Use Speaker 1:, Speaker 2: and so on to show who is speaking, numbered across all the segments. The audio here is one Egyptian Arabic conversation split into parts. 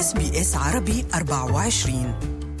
Speaker 1: اس بي اس عربي 24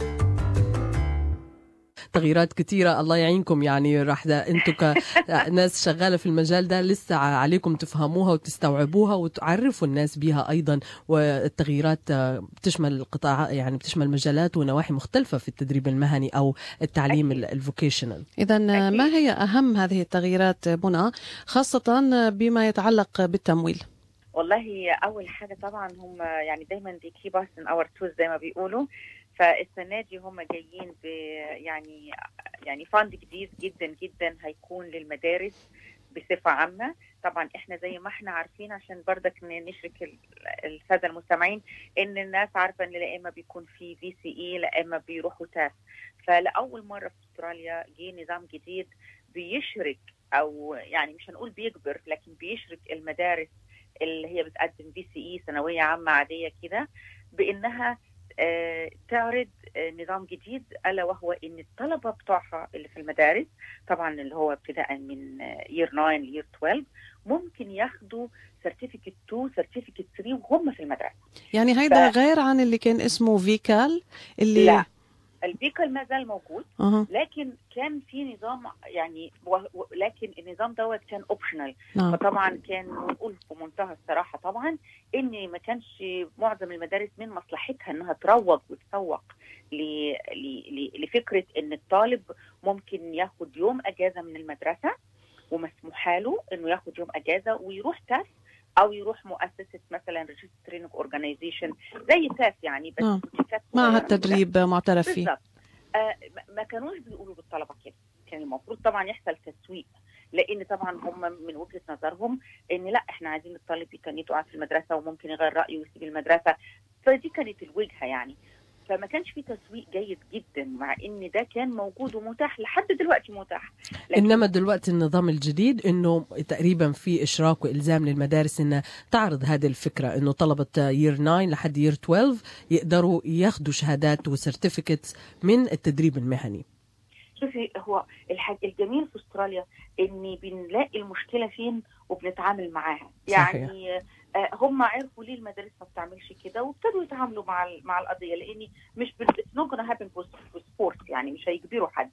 Speaker 2: تغييرات كثيرة الله يعينكم يعني راح انتم كناس شغالة في المجال ده لسه عليكم تفهموها وتستوعبوها وتعرفوا الناس بها أيضا والتغييرات بتشمل القطاع يعني بتشمل مجالات ونواحي مختلفة في التدريب المهني أو التعليم الفوكيشنال
Speaker 3: إذا ما هي أهم هذه التغييرات منى خاصة بما يتعلق بالتمويل
Speaker 4: والله اول حاجه طبعا هم يعني دايما they keep us in our toes زي ما بيقولوا فالسنه دي هم جايين ب يعني يعني فاند جديد جدا جدا هيكون للمدارس بصفه عامه طبعا احنا زي ما احنا عارفين عشان بردك نشرك الساده المستمعين ان الناس عارفه ان لا اما بيكون في في سي اي لا اما بيروحوا تاس فلاول مره في استراليا جه نظام جديد بيشرك او يعني مش هنقول بيجبر لكن بيشرك المدارس اللي هي بتقدم في سي اي ثانويه عامه عاديه كده بانها آه تعرض آه نظام جديد الا وهو ان الطلبه بتوعها اللي في المدارس طبعا اللي هو ابتداء من يير 9 لير 12 ممكن ياخدوا سيرتيفيكت 2 سيرتيفيكت 3 وهم في المدرسه
Speaker 3: يعني هيدا ف... غير عن اللي كان اسمه فيكال اللي
Speaker 4: لا البيكل ما زال موجود
Speaker 3: أه.
Speaker 4: لكن كان في نظام يعني و... و... لكن النظام دوت كان اوبشنال
Speaker 3: نعم.
Speaker 4: فطبعا كان نقول بمنتهى الصراحه طبعا ان ما كانش معظم المدارس من مصلحتها انها تروج وتسوق ل... ل... ل... لفكره ان الطالب ممكن ياخد يوم اجازه من المدرسه ومسموح له انه ياخد يوم اجازه ويروح تاس او يروح مؤسسه مثلا ريجسترينج اورجانيزيشن زي تاس يعني بس
Speaker 3: آه. معهد تدريب معترف فيه
Speaker 4: بالظبط آه ما كانوش بيقولوا للطلبه كده كان المفروض طبعا يحصل تسويق لان طبعا هم من وجهه نظرهم ان لا احنا عايزين الطالب يتنيته قاعد في المدرسه وممكن يغير رايه ويسيب المدرسه فدي كانت الوجهه يعني فما كانش في تسويق جيد جدا مع ان ده كان موجود ومتاح لحد دلوقتي متاح
Speaker 2: لكن انما دلوقتي النظام الجديد انه تقريبا في اشراك والزام للمدارس انها تعرض هذه الفكره انه طلبه يير 9 لحد يير 12 يقدروا ياخذوا شهادات وسيرتيفيكتس من التدريب المهني
Speaker 4: شوفي هو الحاج الجميل في استراليا ان بنلاقي المشكله فين وبنتعامل معاها يعني
Speaker 2: صحيح.
Speaker 4: هم عرفوا ليه المدارس ما بتعملش كده وابتدوا يتعاملوا مع مع القضيه لان مش اتس نوت gonna happen في سبورت يعني مش هيجبروا حد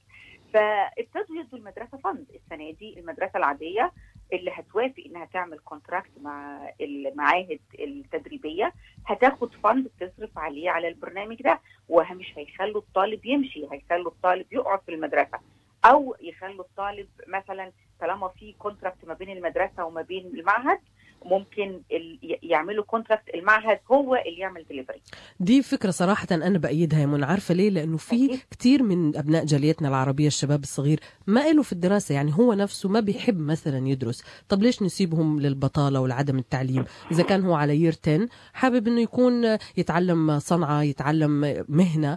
Speaker 4: فابتدوا يدوا المدرسه فند السنه دي المدرسه العاديه اللي هتوافق انها تعمل كونتراكت مع المعاهد التدريبيه هتاخد فند تصرف عليه على البرنامج ده ومش هيخلوا الطالب يمشي هيخلوا الطالب يقعد في المدرسه او يخلوا الطالب مثلا طالما في كونتراكت ما بين المدرسه وما بين المعهد ممكن يعملوا كونتراكت المعهد هو اللي يعمل دليفري
Speaker 2: دي فكره صراحه انا بايدها يا منى عارفه ليه لانه في كثير من ابناء جاليتنا العربيه الشباب الصغير ما له في الدراسه يعني هو نفسه ما بيحب مثلا يدرس طب ليش نسيبهم للبطاله والعدم التعليم اذا كان هو على يير 10 حابب انه يكون يتعلم صنعه يتعلم مهنه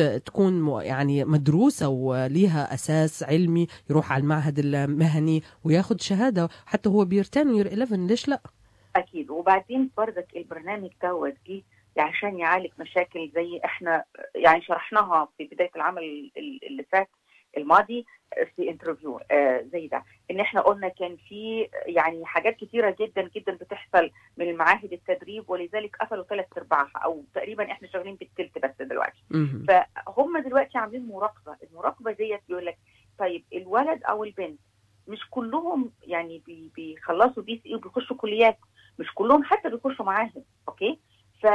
Speaker 2: تكون يعني مدروسة وليها أساس علمي يروح على المعهد المهني وياخد شهادة حتى هو بير 10 وير 11 ليش لا؟
Speaker 4: أكيد وبعدين برضك البرنامج دوت جه عشان يعالج مشاكل زي احنا يعني شرحناها في بداية العمل اللي فات الماضي في انترفيو آه زي ده ان احنا قلنا كان في يعني حاجات كثيره جدا جدا بتحصل من المعاهد التدريب ولذلك قفلوا ثلاث ارباعها او تقريبا احنا شغالين بالثلث بس دلوقتي فهم دلوقتي عاملين مراقبه المراقبه ديت بيقول لك طيب الولد او البنت مش كلهم يعني بي بيخلصوا بي سي وبيخشوا كليات مش كلهم حتى بيخشوا معاهد اوكي ف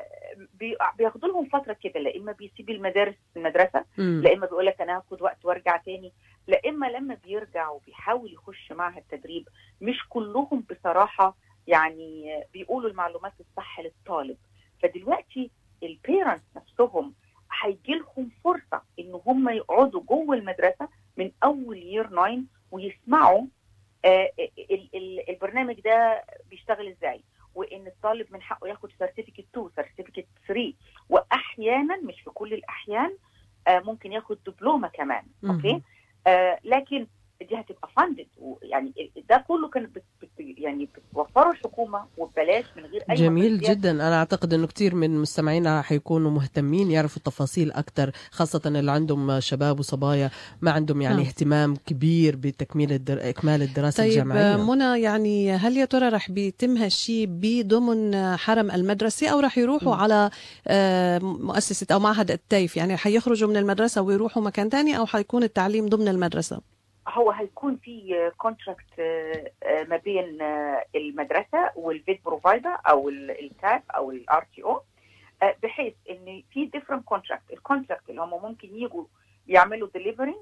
Speaker 4: بياخدوا لهم فتره كده لا اما بيسيب المدارس المدرسه لا اما بيقول لك انا هاخد وقت وارجع تاني لا اما لما بيرجع وبيحاول يخش معهد تدريب مش كلهم بصراحه يعني بيقولوا المعلومات الصح للطالب فدلوقتي البيرنتس نفسهم هيجي لهم فرصه ان هم يقعدوا جوه المدرسه من اول يير 9 ويسمعوا آه البرنامج ده بيشتغل ازاي وان الطالب من حقه ياخد سيرتيفيكت 2 سيرتيفيكت 3 واحيانا مش في كل الاحيان آه ممكن ياخد دبلومه كمان اوكي آه لكن دي هتبقى فاندد يعني ده كله كان بت بت يعني بتوفره الحكومه الحكومه وببلاش من غير اي
Speaker 2: جميل
Speaker 4: مصاريف.
Speaker 2: جدا انا اعتقد انه كثير من مستمعينا حيكونوا مهتمين يعرفوا تفاصيل اكثر خاصه اللي عندهم شباب وصبايا ما عندهم يعني
Speaker 3: نعم.
Speaker 2: اهتمام كبير بتكميل الدر... اكمال الدراسه
Speaker 3: طيب
Speaker 2: الجامعيه
Speaker 3: منى يعني هل يا ترى رح بيتم هالشيء بضمن حرم المدرسة أو رح يروحوا
Speaker 2: م.
Speaker 3: على آه، مؤسسة أو معهد التيف يعني حيخرجوا من المدرسة ويروحوا مكان تاني أو حيكون التعليم ضمن المدرسة
Speaker 4: هو هيكون في كونتراكت ما بين آه، المدرسه والفيت بروفايدر او التاب او الار تي او بحيث ان في ديفرنت كونتراكت الكونتراكت اللي هم ممكن يجوا يعملوا ديليفرنج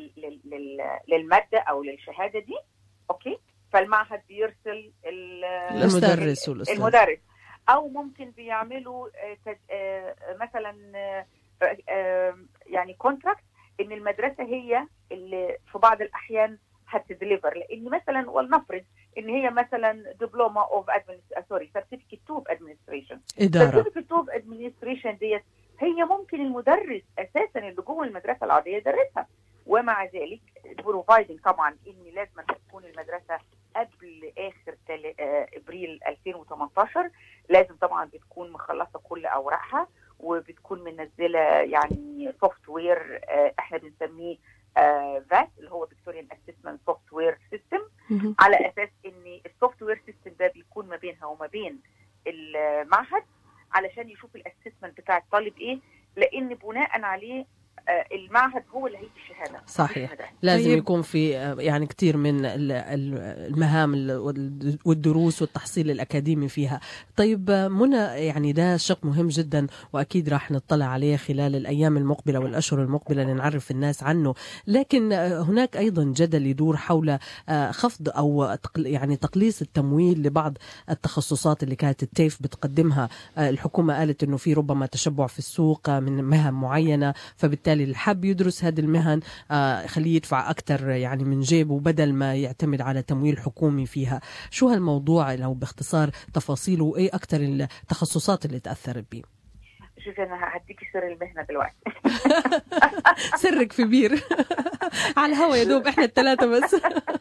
Speaker 4: للماده او للشهاده دي اوكي فالمعهد بيرسل ال-
Speaker 3: الأستاذ.
Speaker 2: المدرس والاستاذ
Speaker 4: المدرس او ممكن بيعملوا آه، تد- آه، مثلا آه، آه، يعني كونتراكت ان المدرسه هي اللي في بعض الاحيان هتدليفر لان مثلا ولنفرض ان هي مثلا دبلومه اوف سوري سيرتيفيكت اوف ادمنستريشن
Speaker 2: اداره
Speaker 4: سيرتيفيكت اوف ادمنستريشن ديت هي ممكن المدرس اساسا اللي جوه المدرسه العاديه يدرسها ومع ذلك بروفايدنج طبعا ان لازم تكون المدرسه قبل اخر تل... آه، ابريل 2018 لازم طبعا بتكون مخلصه كل اوراقها وبتكون منزله يعني سوفت وير احنا بنسميه فات اللي هو فيكتوريان اسسمنت سوفت وير سيستم
Speaker 3: مهم.
Speaker 4: على اساس ان السوفت وير سيستم ده بيكون ما بينها وما بين المعهد علشان يشوف الاسسمنت بتاع الطالب ايه لان بناء عليه آه، المعهد هو اللي هيدي الشهاده مش
Speaker 2: صحيح.
Speaker 4: المدرسة.
Speaker 2: لازم
Speaker 3: طيب.
Speaker 2: يكون في آه، يعني كثير من ال- ال- المهام ال- وال- والدروس والتحصيل الأكاديمي فيها طيب آه، منى يعني ده شق مهم جدا وأكيد راح نطلع عليه خلال الأيام المقبلة والأشهر المقبلة لنعرف الناس عنه لكن آه، هناك أيضا جدل يدور حول آه، خفض أو تقل- يعني تقليص التمويل لبعض التخصصات اللي كانت التيف بتقدمها آه، الحكومة قالت أنه في ربما تشبع في السوق آه، من مهن معينة فبالتالي اللي حاب يدرس هذه المهن آه، خليه يدفع أكثر يعني من جيبه بدل ما يعتمد على تمويل حكومي فيها شو هالموضوع لو باختصار تفاصيله وإيه أكثر التخصصات اللي تأثرت به
Speaker 4: شوفي انا هديكي سر المهنه دلوقتي
Speaker 2: سرك في بير على الهوا يا دوب احنا الثلاثة بس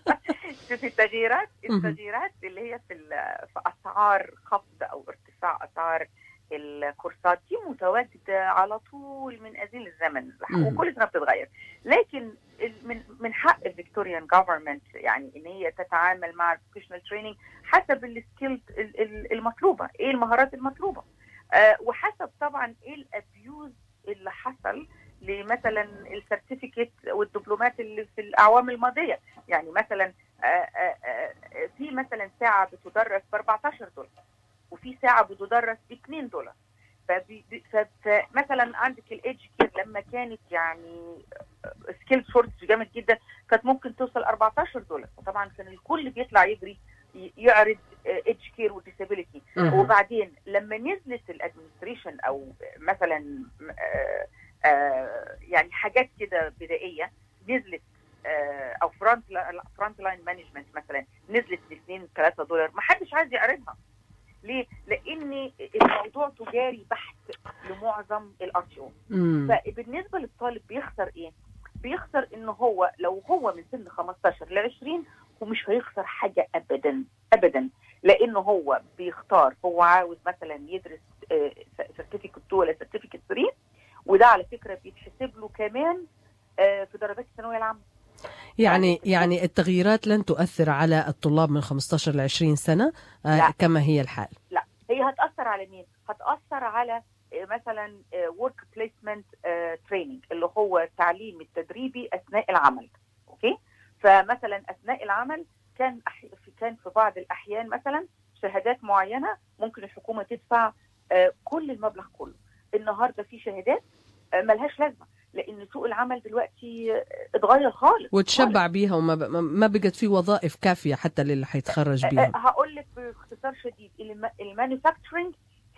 Speaker 4: شوفي التغييرات
Speaker 2: مهم.
Speaker 4: التغييرات اللي هي في ال- في اسعار خفض او ارتفاع اسعار الكورسات دي متواجده على طول من ازيل الزمن
Speaker 2: مهم.
Speaker 4: وكل سنه بتتغير لكن ال- من من حق الفيكتوريان جفرمنت يعني ان هي تتعامل مع الفوكيشنال تريننج حسب السكيلز المطلوبه ايه المهارات المطلوبه آه وحسب طبعا ايه الابيوز اللي حصل لمثلا السيرتيفيكت والدبلومات اللي في الاعوام الماضيه يعني مثلا آه، آه، آه، في مثلا ساعه بتدرس ب 14 دولار وفي ساعه بتدرس ب 2 دولار فبي- ف- فمثلا عندك الايدج كير لما كانت يعني سكيل شورتج جامد جدا كانت ممكن توصل 14 دولار فطبعا كان الكل بيطلع يجري ي- يعرض ايدج كير وديسابيلتي
Speaker 2: مهم.
Speaker 4: وبعدين لما نزلت الادمنستريشن او مثلا آه، آه، يعني حاجات كده بدائيه نزلت آه، او فرونت فرونت لاين مانجمنت مثلا نزلت ب 2 3 دولار ما حدش عايز يعرضها ليه؟ لان الموضوع تجاري بحت لمعظم الار تي او
Speaker 2: مم.
Speaker 4: فبالنسبه للطالب بيخسر ايه؟ بيخسر ان هو لو هو من سن 15 ل 20 هو مش هيخسر حاجه ابدا ابدا لانه هو بيختار هو عاوز مثلا يدرس سيرتيفيكت 2 ولا سيرتيفيكت 3 وده على فكره بيتحسب له كمان آه، في درجات الثانويه العامه
Speaker 2: يعني يعني التغييرات لن تؤثر على الطلاب من 15 ل 20 سنة آه،
Speaker 4: لا.
Speaker 2: كما هي الحال
Speaker 4: هي هتاثر على مين؟ هتاثر على آه، مثلا ورك بليسمنت تريننج اللي هو التعليم التدريبي اثناء العمل اوكي فمثلا اثناء العمل كان أح- في- كان في بعض الاحيان مثلا شهادات معينه ممكن الحكومه تدفع آه، كل المبلغ كله النهارده في شهادات آه، ملهاش لازمه لان سوق العمل دلوقتي آه، اتغير خالص
Speaker 2: وتشبع بيها وما ب- ما- ما بقت في وظائف كافية حتى للي حيتخرج بيها
Speaker 4: هقول لك باختصار شديد المانيفاكتشرنج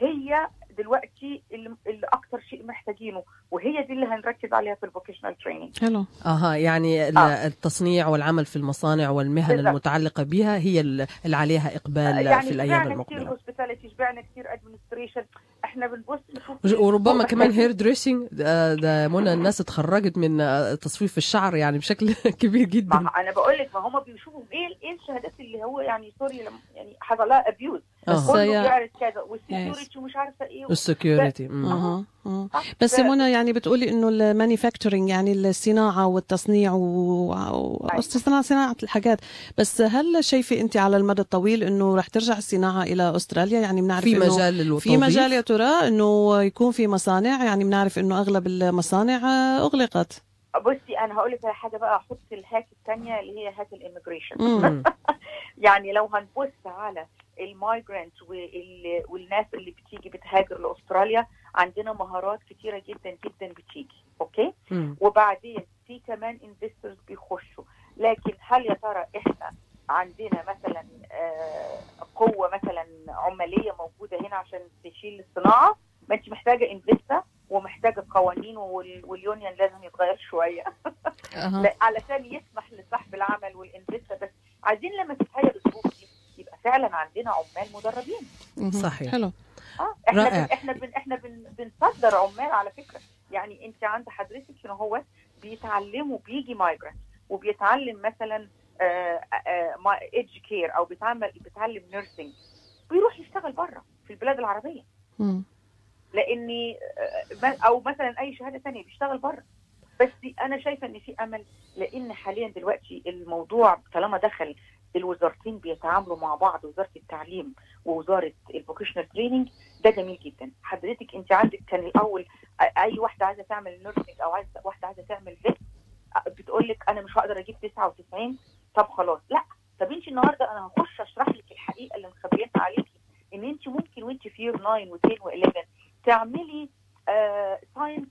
Speaker 4: هي دلوقتي اللي, اللي اكتر شيء محتاجينه وهي دي اللي هنركز عليها في الفوكيشنال تريننج
Speaker 3: حلو
Speaker 2: اها يعني ال-
Speaker 4: آه.
Speaker 2: التصنيع والعمل في المصانع والمهن
Speaker 4: بالضبط.
Speaker 2: المتعلقة بها هي ال- اللي عليها إقبال
Speaker 4: يعني
Speaker 2: في الأيام
Speaker 4: شبعنا كتير
Speaker 2: المقبلة
Speaker 4: هوسبيتاليتي شبعنا كتير ادمنستريشن احنا بنبص نشوف
Speaker 2: وج- وربما كمان هير دريسنج ده, ده منى الناس اتخرجت من آه، تصفيف الشعر يعني بشكل كبير
Speaker 4: ما
Speaker 2: جدا
Speaker 4: ه- انا بقول لك ما هم بيشوفوا ايه ايه الشهادات اللي هو يعني سوري لما يعني حصل لها ابيوز
Speaker 3: بس
Speaker 4: كله
Speaker 3: يا-
Speaker 4: بيعرض كذا والسكيورتي ومش عارفه ايه
Speaker 2: السكيورتي
Speaker 3: اها أها.
Speaker 4: صح؟
Speaker 3: بس
Speaker 4: ف-
Speaker 3: منى يعني بتقولي انه المانيفاكتشرنج يعني الصناعه والتصنيع واستثناء صناعه الحاجات بس هل شايفه انت على المدى الطويل انه رح ترجع الصناعه الى استراليا يعني بنعرف
Speaker 2: في
Speaker 3: إنه
Speaker 2: مجال للتوظيف
Speaker 3: في مجال يا ترى انه يكون في مصانع يعني بنعرف انه اغلب المصانع آه، اغلقت
Speaker 4: بصي انا هقول لك على حاجه بقى احط الهاك الثانيه اللي هي هاك الاميجريشن
Speaker 3: مم.
Speaker 4: يعني لو هنبص على المايجرانت والناس اللي بتيجي بتهاجر لاستراليا عندنا مهارات كتيره جدا جدا بتيجي اوكي
Speaker 2: مم.
Speaker 4: وبعدين في كمان انفسترز بيخشوا لكن هل يا ترى احنا عندنا مثلا آه، قوه مثلا عماليه موجوده هنا عشان تشيل الصناعه ما انت محتاجه انفستا ومحتاجه قوانين وال- واليونيون لازم يتغير شويه
Speaker 3: أها.
Speaker 4: لا- علشان يسمح لصاحب العمل والانفستا بس عايزين لما تتهيأ الظروف دي يبقى فعلا عندنا عمال مدربين
Speaker 3: مهم.
Speaker 2: صحيح.
Speaker 3: حلو
Speaker 4: اه احنا
Speaker 2: رائع.
Speaker 4: بن احنا بن احنا بن بنصدر عمال على فكره يعني انت عند حضرتك هنا هو بيتعلموا بيجي مايجرانت وبيتعلم مثلا ايدج كير او بيتعمل بيتعلم نيرسينج بيروح يشتغل بره في البلاد العربيه
Speaker 3: مم.
Speaker 4: لاني آه، ما- او مثلا اي شهاده ثانيه بيشتغل بره بس انا شايفه ان في امل لان حاليا دلوقتي الموضوع طالما دخل الوزارتين بيتعاملوا مع بعض وزاره التعليم ووزاره الفوكيشنال تريننج ده جميل جدا حضرتك انت عندك كان الاول آه، اي واحده عايزه تعمل نيرسينج او عايزه واحده عايزه تعمل فيت بتقول لك انا مش هقدر اجيب 99 طب خلاص لا طب انت النهارده انا هخش اشرح لك الحقيقه اللي مخبيتها عليكي ان انت ممكن وانت في يير 9 و10 و11 تعملي ساينس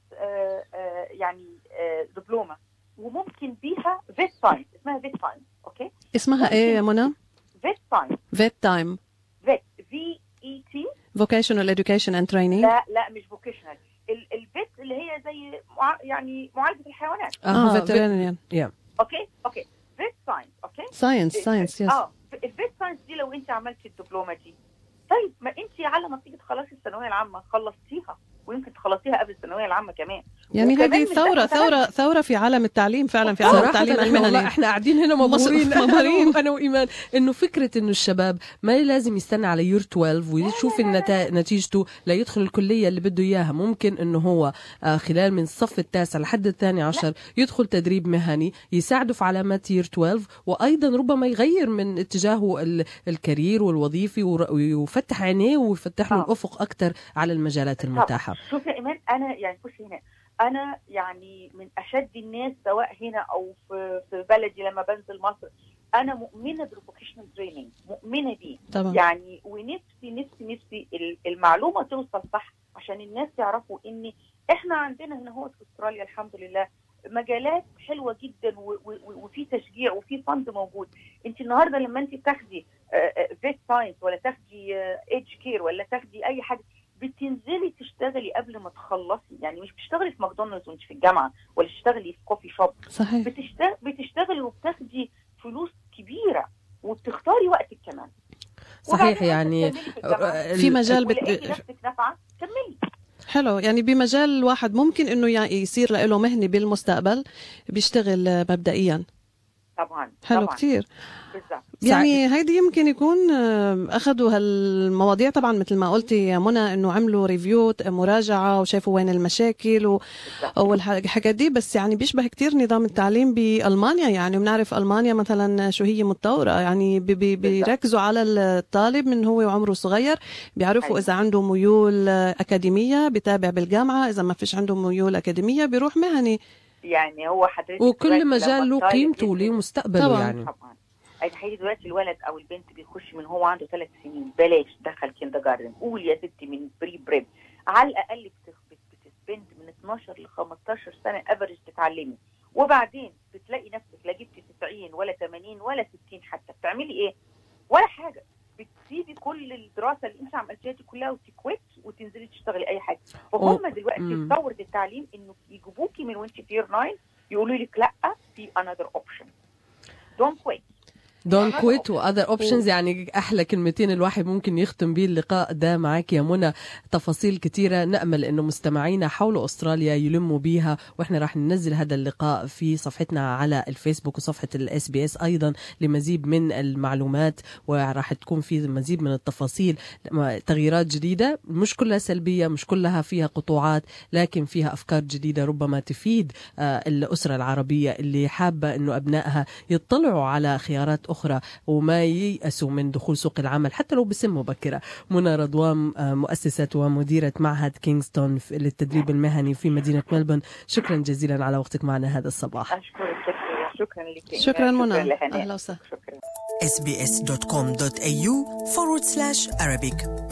Speaker 4: يعني آه، دبلومه وممكن بيها فيت ساينس اسمها فيت ساينس اوكي
Speaker 3: اسمها ايه يا منى
Speaker 4: فيت ساينس
Speaker 3: فيت تايم
Speaker 4: فيت في اي تي
Speaker 3: vocational education and training
Speaker 4: لا لا مش فوكيشنال الفيت اللي هي زي مع يعني معالجه الحيوانات
Speaker 3: اه
Speaker 2: أها،
Speaker 3: veterinarian
Speaker 4: اوكي اوكي فيت ساينس اوكي
Speaker 3: science science yes
Speaker 4: اه الفيت ساينس دي لو انت عملتي الدبلومه دي طيب ما انت على ما تيجي تخلصي الثانويه العامه خلصتيها ويمكن تخلصيها قبل الثانويه العامه كمان
Speaker 3: يعني
Speaker 4: وكمان
Speaker 3: هذه
Speaker 4: مش
Speaker 3: ثورة
Speaker 4: ده
Speaker 3: ثورة ثورة في عالم التعليم فعلا في عالم
Speaker 2: صراحة
Speaker 3: التعليم
Speaker 2: احنا والله
Speaker 3: المهني
Speaker 2: احنا قاعدين هنا مبهورين
Speaker 3: مصر- مبهورين.
Speaker 2: انا وايمان انه فكره انه الشباب ما لازم يستنى على يير 12 ويشوف النتا... نتيجته ليدخل الكليه اللي بده اياها ممكن انه هو آه، خلال من الصف التاسع لحد الثاني عشر يدخل تدريب مهني يساعده في علامات يير 12 وايضا ربما يغير من اتجاهه ال- الكارير والوظيفي ور- ويفتح عينيه ويفتح له
Speaker 4: آه.
Speaker 2: الافق اكثر على المجالات المتاحه
Speaker 4: شوفي يا ايمان انا يعني بصي هنا انا يعني من اشد الناس سواء هنا او في في بلدي لما بنزل مصر انا مؤمنه بالفوكيشنال تريننج مؤمنه بيه
Speaker 3: طبعا
Speaker 4: يعني ونفسي نفسي نفسي ال- المعلومه توصل صح عشان الناس يعرفوا ان احنا عندنا هنا هو في استراليا الحمد لله مجالات حلوه جدا و- و- وفي تشجيع وفي فند موجود انت النهارده لما انت تاخدي فيت ساينس ولا تاخدي ايدج كير ولا تاخدي اي حاجه بتنزلي تشتغلي قبل ما تخلصي يعني مش بتشتغلي في ماكدونالدز وانت في الجامعه ولا تشتغلي في كوفي شوب
Speaker 3: صحيح
Speaker 4: بتشتغل بتشتغلي وبتاخدي فلوس كبيره وبتختاري وقتك كمان
Speaker 2: صحيح
Speaker 4: وبعدين
Speaker 2: يعني
Speaker 4: تكملي في الجامعة.
Speaker 3: في مجال بت...
Speaker 4: ولقيتي نفسك نافعه كملي
Speaker 3: حلو يعني بمجال الواحد ممكن انه يعني يصير له مهنه بالمستقبل بيشتغل مبدئيا
Speaker 4: طبعا
Speaker 3: حلو
Speaker 4: طبعا
Speaker 3: كتير
Speaker 4: بالظبط
Speaker 3: يعني هيدي يمكن يكون آه، اخذوا هالمواضيع طبعا مثل ما قلتي يا منى انه عملوا ريفيو مراجعه وشافوا وين المشاكل و...
Speaker 4: بالظبط.
Speaker 3: او الح- الحاجات دي بس يعني بيشبه كتير نظام التعليم بالمانيا يعني بنعرف المانيا مثلا شو هي متطوره يعني بي بي بيركزوا على الطالب من هو وعمره صغير بيعرفوا
Speaker 4: أيوة.
Speaker 3: اذا عنده ميول اكاديميه بيتابع بالجامعه اذا ما فيش عنده ميول اكاديميه بيروح مهني
Speaker 4: يعني هو حضرتك دلوقتي
Speaker 2: وكل
Speaker 4: لما
Speaker 2: مجال له
Speaker 4: الطالب
Speaker 2: قيمته
Speaker 4: ينزل-
Speaker 2: وليه مستقبله
Speaker 3: طبعاً.
Speaker 2: يعني
Speaker 4: طبعا اي تخيلي دلوقتي الولد او البنت بيخش من هو عنده ثلاث سنين بلاش دخل كيندر جاردن قول يا ستي من بري بريب على الاقل بتخ- بت- بتسبند من 12 ل 15 سنه افريج تتعلمي وبعدين بتلاقي نفسك لا جبتي 90 ولا 80 ولا 60 حتى بتعملي ايه؟ ولا حاجه بتسيبي كل الدراسه اللي انت عملتيها دي كلها وتكويت وتنزلي تشتغلي اي حاجه وهم دلوقتي
Speaker 2: مم.
Speaker 4: في ثوره التعليم انه يجيبوكي من وانت في يير 9 يقولوا لك لا في انذر اوبشن دونت ويت
Speaker 2: دون كويت واذر اوبشنز يعني احلى كلمتين الواحد ممكن يختم بيه اللقاء ده معاك يا منى تفاصيل كتيره نامل انه مستمعينا حول استراليا يلموا بيها واحنا راح ننزل هذا اللقاء في صفحتنا على الفيسبوك وصفحه الاس بي اس ايضا لمزيد من المعلومات وراح تكون في مزيد من التفاصيل تغييرات جديده مش كلها سلبيه مش كلها فيها قطوعات لكن فيها افكار جديده ربما تفيد آه، الاسره العربيه اللي حابه انه ابنائها يطلعوا على خيارات اخرى وما ييأسوا من دخول سوق العمل حتى لو بسن مبكره منى رضوان آه، مؤسسه ومديره معهد كينغستون للتدريب المهني في مدينه ملبون شكرا جزيلا على وقتك معنا هذا الصباح
Speaker 4: اشكرك كثير شكرا لك
Speaker 3: شكرا منى
Speaker 4: لهناء.
Speaker 3: اهلا وسهلا
Speaker 4: شكرا
Speaker 1: sbs.com.au forward slash Arabic